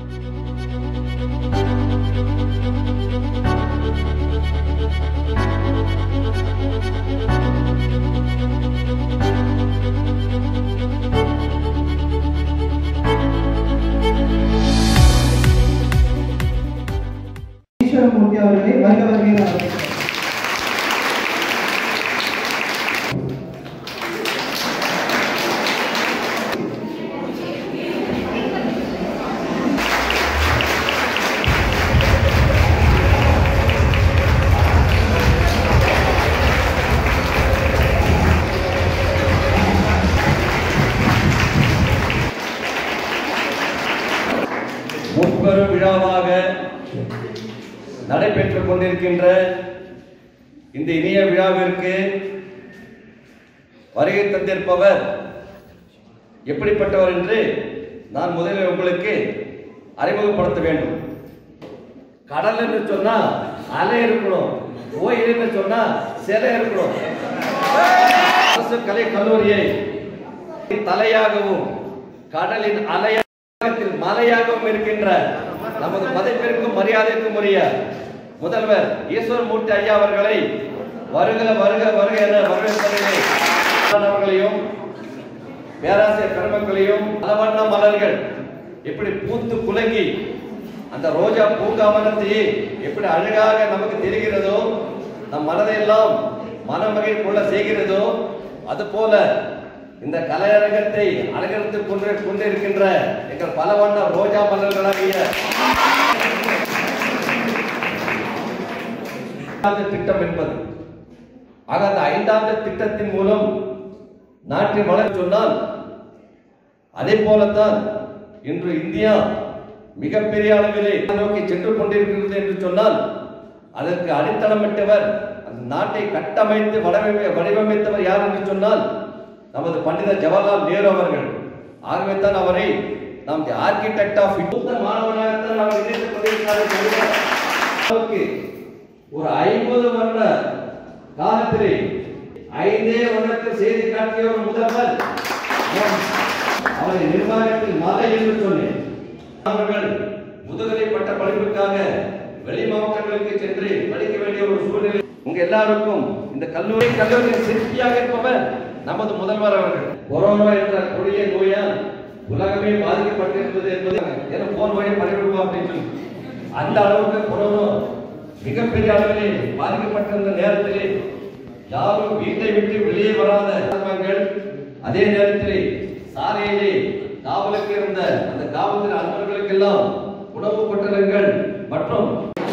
ஈஸ்வரமூர்த்தி அவர்களை வருக வருகை வரவேற்கிறேன். முப்பெரும் விழாவாக நடைபெற்றுக் கொண்டிருக்கின்ற இந்த இனிய விழாவிற்கு வருகை தந்திருப்பவர் எப்படிப்பட்டவர் என்று நான் முதலில் உங்களுக்கு அறிமுகப்படுத்த வேண்டும் கடல் என்று சொன்னா அலை இருக்கணும் கோயில் என்று சொன்னா சிலை இருக்கணும் அரசு கலை கல்லூரியை தலையாகவும் கடலின் அலையாகத்தில் மலையாகவும் இருக்கின்ற நமது மதிப்பிற்கும் மரியாதைக்கும் உரிய முதல்வர் ஈஸ்வரமூர்த்தி ஐயா அவர்களை வருக வருக வருக என வரவேற்பதிலே அவர்களையும் பேராசிரியர் பெருமக்களையும் பலவண்ண மலர்கள் எப்படி பூத்து குலுங்கி அந்த ரோஜா பூங்காவனத்தை எப்படி அழகாக நமக்கு தெரிகிறதோ நம் மனதையெல்லாம் மனமகிழ் கொள்ள செய்கிறதோ அதுபோல இந்த கலையரங்கத்தை அலங்கரித்துக் கொண்டு கொண்டிருக்கின்ற எங்கள் பலவண்ண ரோஜா மலர்களாகிய ஐந்தாண்டு திட்டம் என்பது ஆக அந்த ஐந்தாண்டு திட்டத்தின் மூலம் நாட்டின் வளர்ச்சி சொன்னால் அதே போலத்தான் இன்று இந்தியா மிகப்பெரிய அளவிலே நோக்கி சென்று கொண்டிருக்கிறது என்று சொன்னால் அதற்கு அடித்தளமிட்டவர் அந்த நாட்டை கட்டமைத்து வடிவமை வடிவமைத்தவர் யார் என்று சொன்னால் நமது பண்டிதர் ஜவஹர்லால் நேரு அவர்கள் ஆகவே தான் அவரை நாம் தி ஆர்கிடெக்ட் ஆஃப் மூத்த மாணவனாகத்தான் அவர் நினைத்துக் கொண்டிருக்கிறார்கள் தவிர, அளவுக்கு ஒரு ஐம்பது வருட காலத்திலே ஐந்தே வருடத்தில் செய்தி காட்டிய ஒரு முதல்வர் நான் அவரை நிர்வாகத்தில் மலை என்று சொன்னேன் அவர்கள் முதுகலை பட்ட படிப்புக்காக வெளி மாவட்டங்களுக்கு சென்று படிக்க வேண்டிய ஒரு சூழ்நிலை உங்க எல்லாருக்கும் இந்த கல்லூரி கல்லூரியின் சிற்பியாக இருப்பவர் நமது முதல்வர் அவர்கள் கொரோனா என்ற கொடிய நோயால் உலகமே பாதிக்கப்பட்டிருந்தது என்பது ஏன்னா போன் வழி பரவிடுவோம் அப்படின்னு சொல்லி அந்த அளவுக்கு கொரோனா மிகப்பெரிய அளவிலே பாதிக்கப்பட்டிருந்த நேரத்திலே யாரும் வீட்டை விட்டு வெளியே வராத சம்பவங்கள் அதே நேரத்திலே சாலையிலே காவலுக்கு இருந்த அந்த காவல்துறை அன்பர்களுக்கெல்லாம் உணவு பொட்டலங்கள் மற்றும்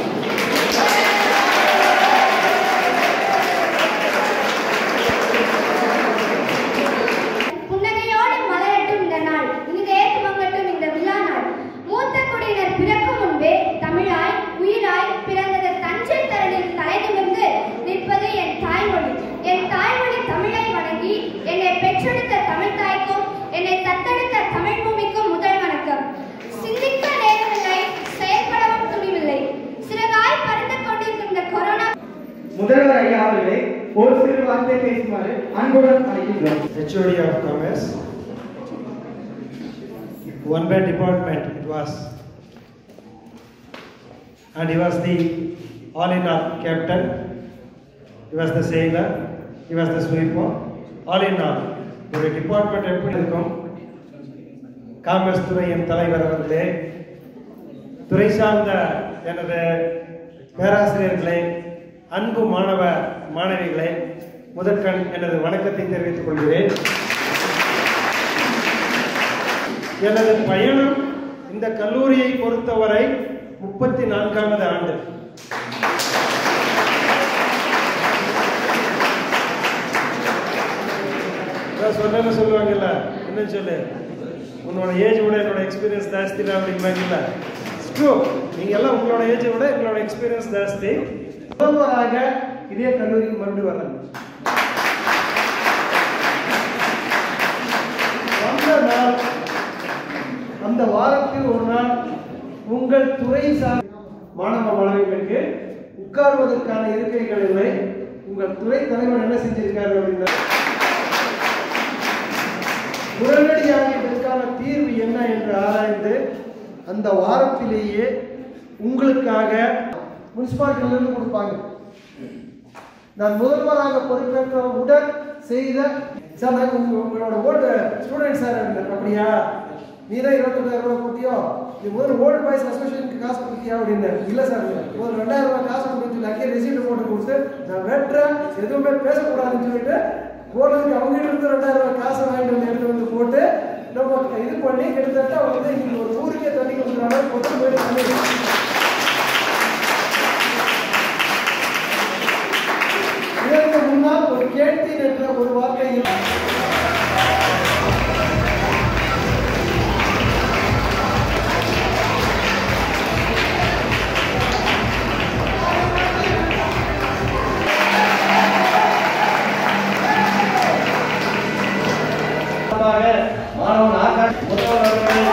புன்னகையோடு மலரட்டும் இந்த நாள் இனிது ஏற்றுமங்கட்டும் இந்த விழா நாள் மூத்த குடியினர் பிறக்கும் முன்பே தமிழாய் உயிராய் பிறந்தது தஞ்சை தரணில் தலை நிமிர்ந்து நிற்பது என் தாய்மொழி என் தாய்மொழி தமிழை வணங்கி என்னை பெற்றெடுத்த தமிழ் தாய்க்கும் என்னை தத்தெடுத்த தமிழ் பூமிக்கும் முதல் வணக்கம் சிந்திக்க நேரமில்லை செயல்படவும் துணிவில்லை சிறகாய் பறந்து கொண்டிருக்கின்ற கொரோனா முதல்வர் ஐயா அவர்களை ஒரு சிறு வார்த்தை பேசுமாறு அன்புடன் அழைக்கின்றோம் HOD of Commerce. One bad department it was. And he was the all in all captain. He was the sailor. He was the sweeper. All in all. ஒரு டிபார்ட்மெண்ட் எப்படி இருக்கும் காமர்ஸ் துறையின் தலைவர் அவர்களே துறை சார்ந்த எனது பேராசிரியர்களே அன்பு மாணவ மாணவிகளே முதற்கண் எனது வணக்கத்தை தெரிவித்துக் கொள்கிறேன் எனது பயணம் இந்த கல்லூரியை பொறுத்தவரை முப்பத்தி நான்காவது ஆண்டு அதான் சொல்லன்னு சொல்லுவாங்கல்ல என்ன சொல்லு உன்னோட ஏஜ் விட என்னோட எக்ஸ்பீரியன்ஸ் ஜாஸ்தி தான் அப்படிங்கிறாங்கல்ல ட்ரூ நீங்க எல்லாம் உங்களோட ஏஜை விட எங்களோட எக்ஸ்பீரியன்ஸ் ஜாஸ்தி முதல்வராக இதே கல்லூரிக்கு மறுபடியும் வர்றாங்க வந்த நாள் அந்த வாரத்தில் ஒரு நாள் உங்கள் துறை சார் மாணவ மாணவிகளுக்கு உட்கார்வதற்கான இருக்கைகள் இல்லை உங்கள் துறை தலைவர் என்ன செஞ்சிருக்காரு அப்படின்னா உடனடியாக இதற்கான தீர்வு என்ன என்று ஆராய்ந்து அந்த வாரத்திலேயே உங்களுக்காக முனிசிபாலிட்டியிலிருந்து கொடுப்பாங்க நான் முதல்வராக பொறுப்பேற்றவுடன் செய்த சார் நாங்கள் உங்க உங்களோட ஓல்டு ஸ்டூடெண்ட் சார் அப்படின்னாரு. அப்படியா நீ தான் இருபத்தெட்டாயிரம் ரூபாய் கொடுத்தியோ நீ முதல்ல ஓல்டு பாய்ஸ் அசோசியேஷனுக்கு காசு கொடுத்தியா அப்படின்னு இல்லை சார் ஒரு ரெண்டாயிரம் ரூபாய் காசு கொடுத்து அங்கேயே ரெசீட் போட்டு கொடுத்து நான் வெட்டுறேன் எதுவுமே பேசக்கூடாதுன்னு சொல்லிட்டு போனதுக்கு அவங்க கிட்ட இருந்து ரெண்டாயிரம் ரூபாய் காசை வாங்கிட்டு வந்து எடுத்து வந்து போட்டு நம்ம இது பண்ணி கிட்டத்தட்ட வந்து இன்னைக்கு ஒரு ஊருக்கே தண்ணி கொடுக்குற மாதிரி கொண்டு போய் பண்ணிருக்கோம் இதற்கு முன்னால் ஒரு கேட்டீன் என்ற ஒரு வார்த்தை இல்லை. சார்பாக மாணவன் ஆகாஷ் முதல்வர் அவர்கள்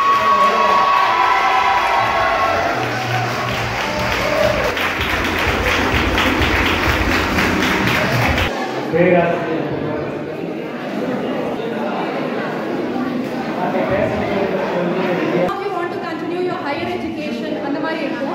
If you want to continue your higher education அந்த மாதிரி இருக்கும்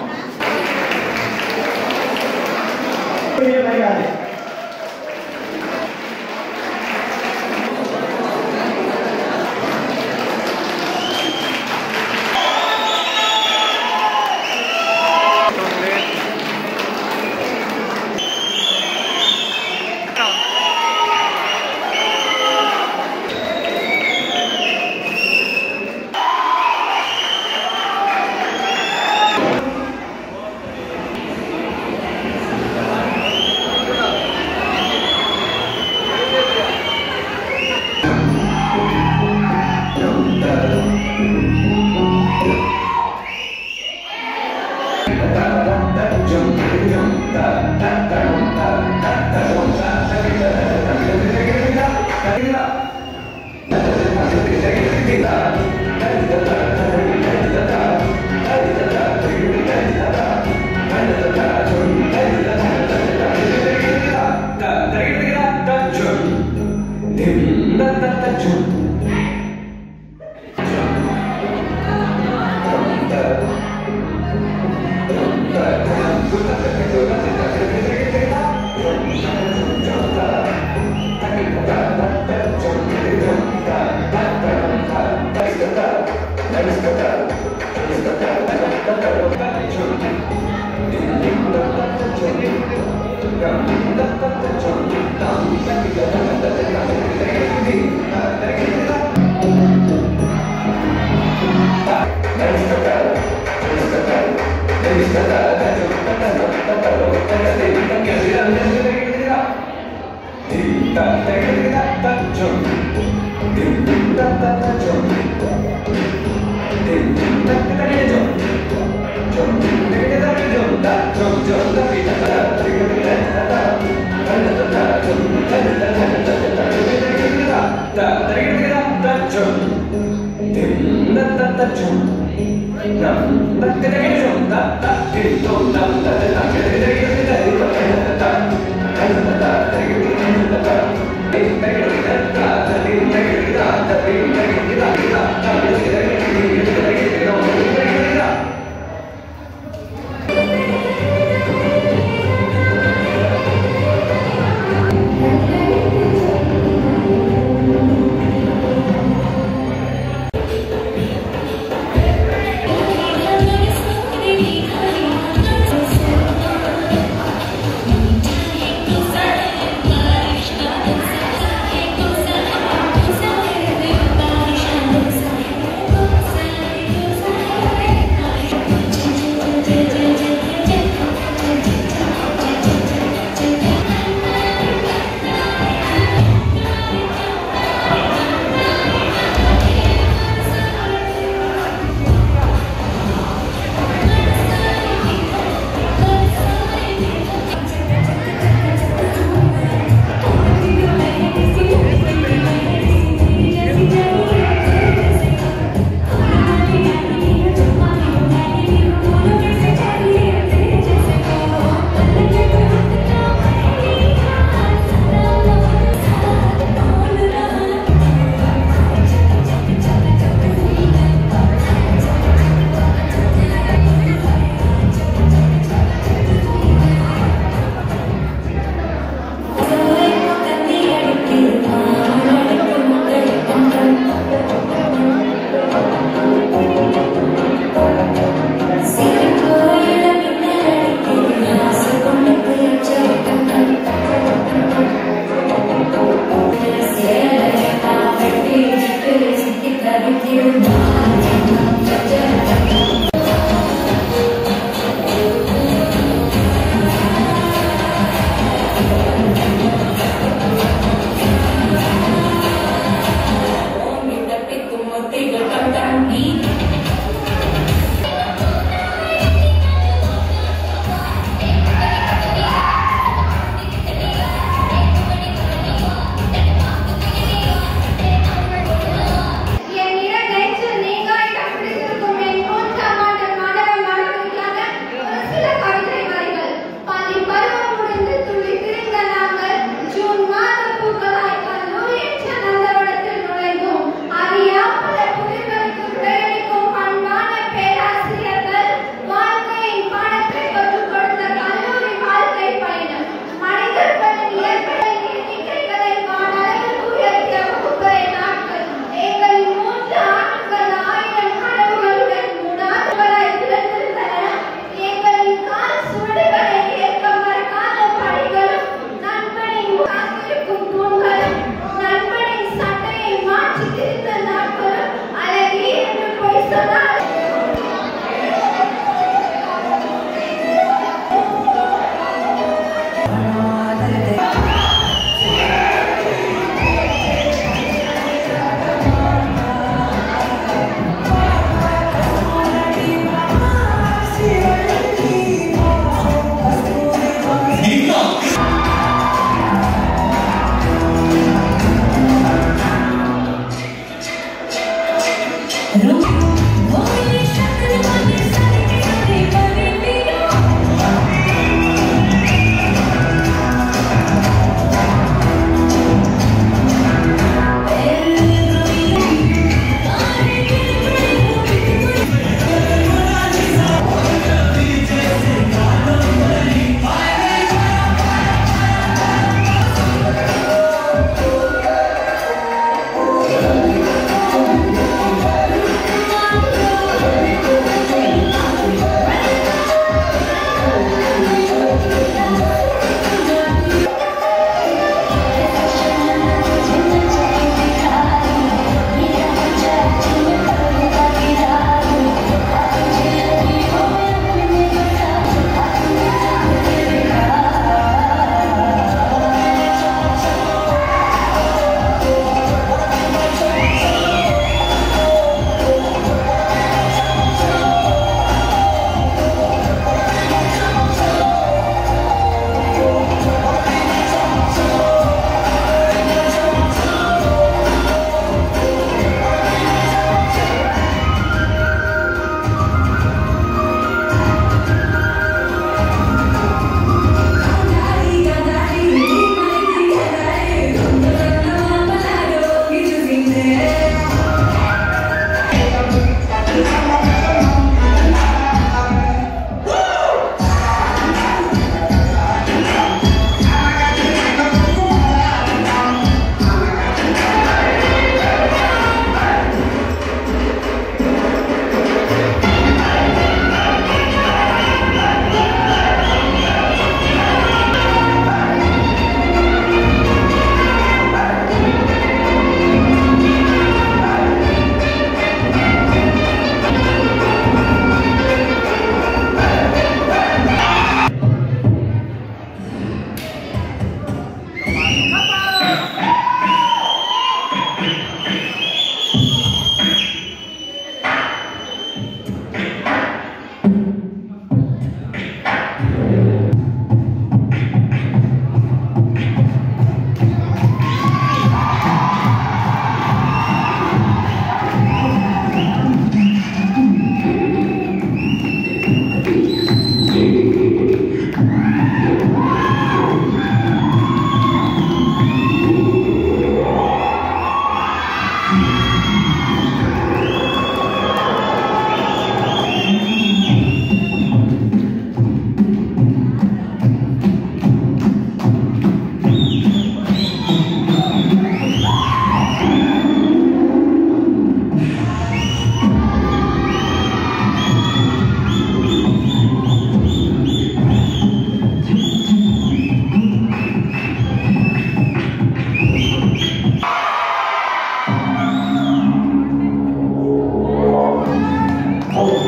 Thank you.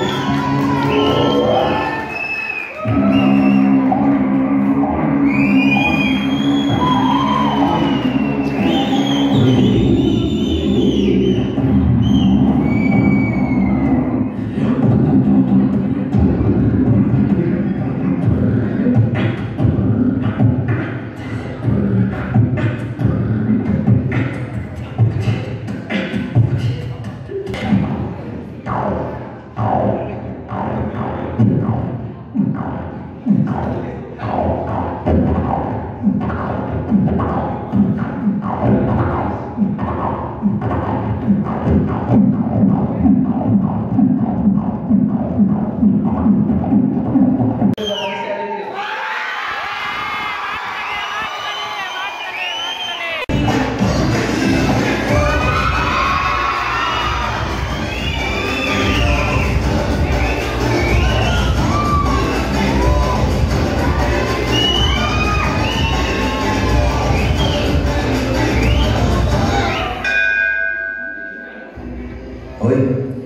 ஓய்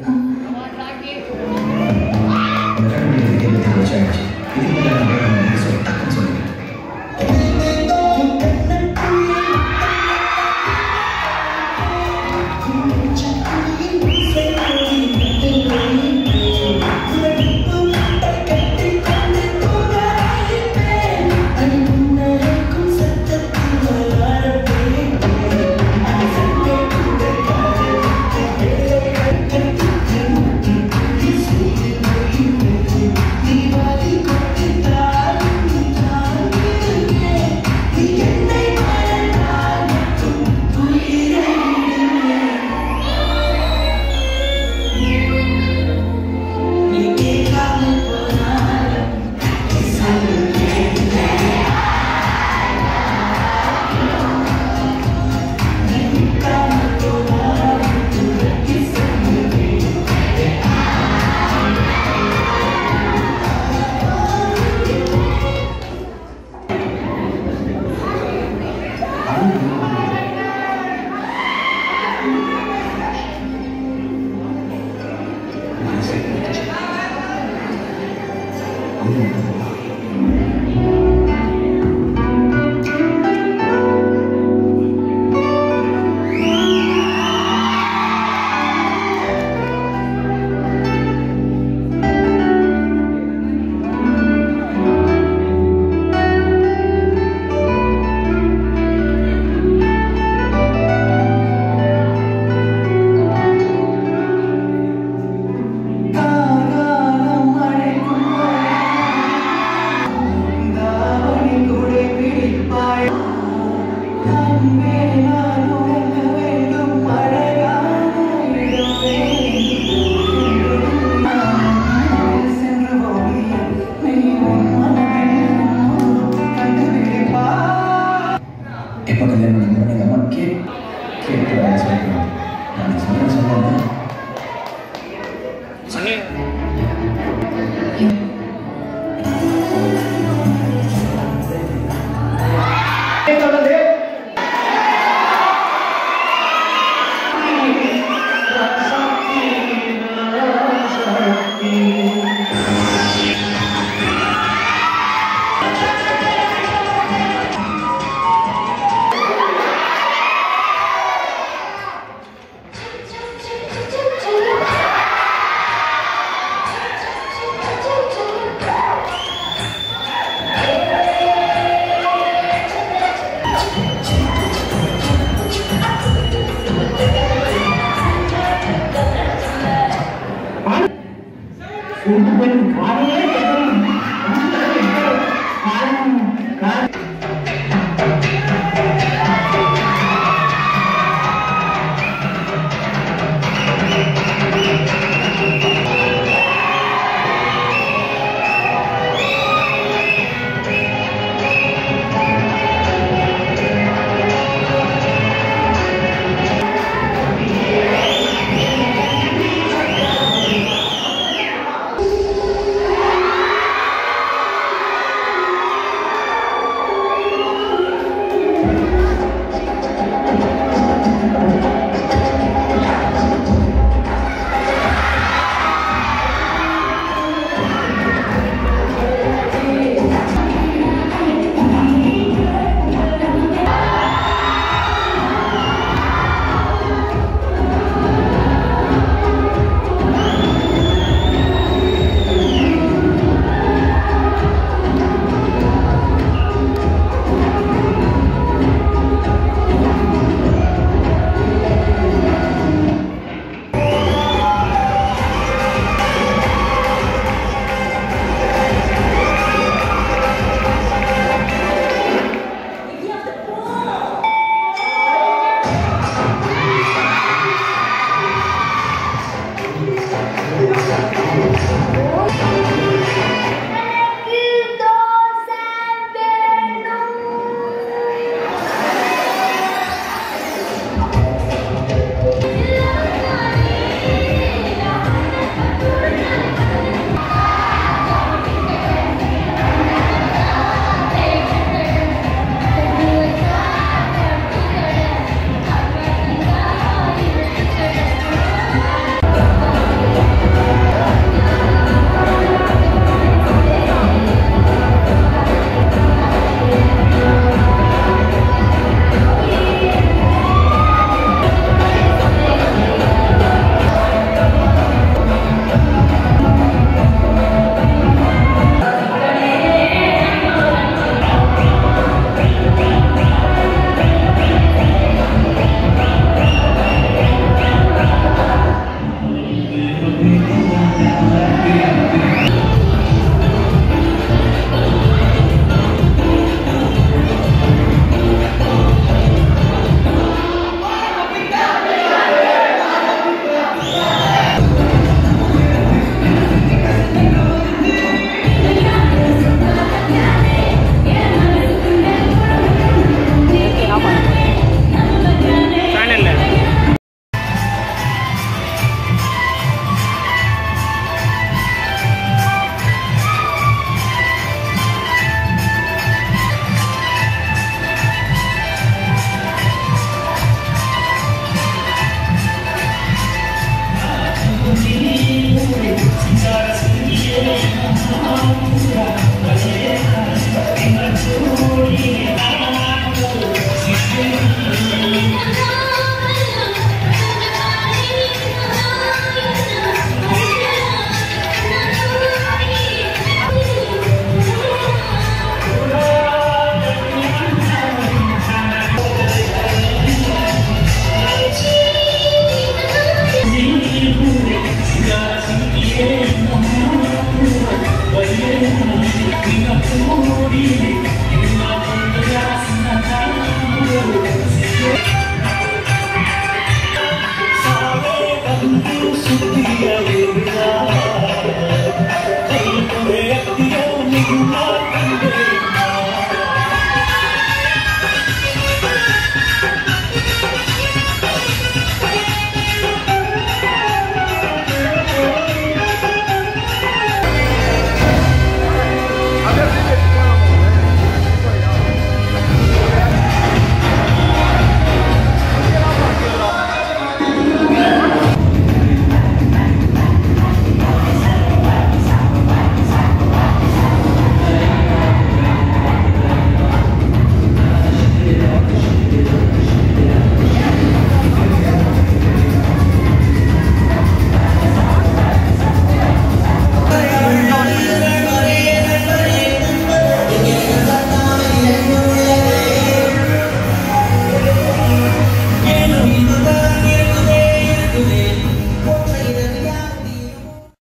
உனக்கு அனுமதி இருபத்தி வருஷம் ஆயிடுச்சு இதுக்கு மேலே நான் வேற ஒன்று சொல்லி டக்குன்னு சொல்லுங்க எப்போ கல்யாணம் பண்ணி எங்கள் அம்மா கே கேட்டு சொல்லிடுவாங்க நான் சொன்ன சொன்னேன் தொடர்ந்து ஆ ஓம்